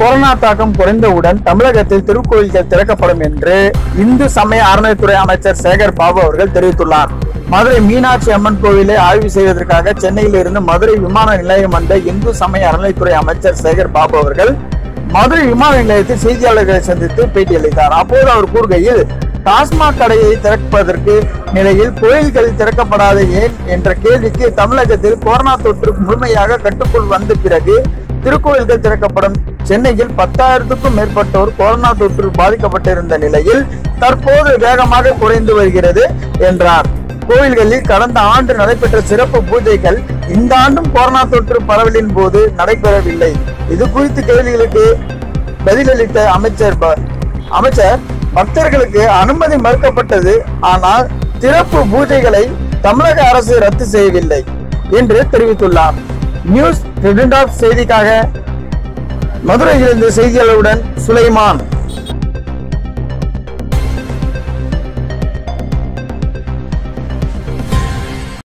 corona தாக்கம் குறைந்தவுடன் தமிழகத்தில் திருக்கோயில்கள் திறக்கப்படும் என்று இந்து சமய அறநிலைத்துறை அமைச்சர் சேகர் பாபு அவர்கள் தெரிவித்துள்ளார் மதுரை மீனாட்சி அம்மன் கோவிலை ஆய்வு செய்வதற்காக சென்னையில் இருந்து மதுரை விமான நிலையம் வந்த இந்து சமய அறநிலைத்துறை அமைச்சர் சேகர் பாபு அவர்கள் மதுரை விமான நிலையத்தில் செய்தியாளர்களை சந்தித்து பேட்டியளித்தார் அப்போது அவர் கூறுகையில் டாஸ்மாக் கடையை திறப்பதற்கு நிலையில் கோயில்கள் திறக்கப்படாத ஏன் என்ற கேள்விக்கு தமிழகத்தில் கொரோனா தொற்று முழுமையாக கட்டுக்குள் வந்த பிறகு திருக்கோயில்கள் திறக்கப்படும் சென்னையில் பத்தாயிரத்துக்கும் மேற்பட்டோர் கொரோனா தொற்று பாதிக்கப்பட்டிருந்த நிலையில் தற்போது வேகமாக குறைந்து வருகிறது என்றார் கோயில்களில் கடந்த ஆண்டு நடைபெற்ற சிறப்பு பூஜைகள் இந்த ஆண்டும் கொரோனா தொற்று பரவலின் போது நடைபெறவில்லை இது குறித்து கேள்விகளுக்கு பதிலளித்த அமைச்சர் ப- அமைச்சர் பக்தர்களுக்கு அனுமதி மறுக்கப்பட்டது ஆனால் சிறப்பு பூஜைகளை தமிழக அரசு ரத்து செய்யவில்லை என்று தெரிவித்துள்ளார் நியூஸ் ரெட் செய்திக்காக மதுரையிலிருந்து செய்தியாளருடன் சுலைமான்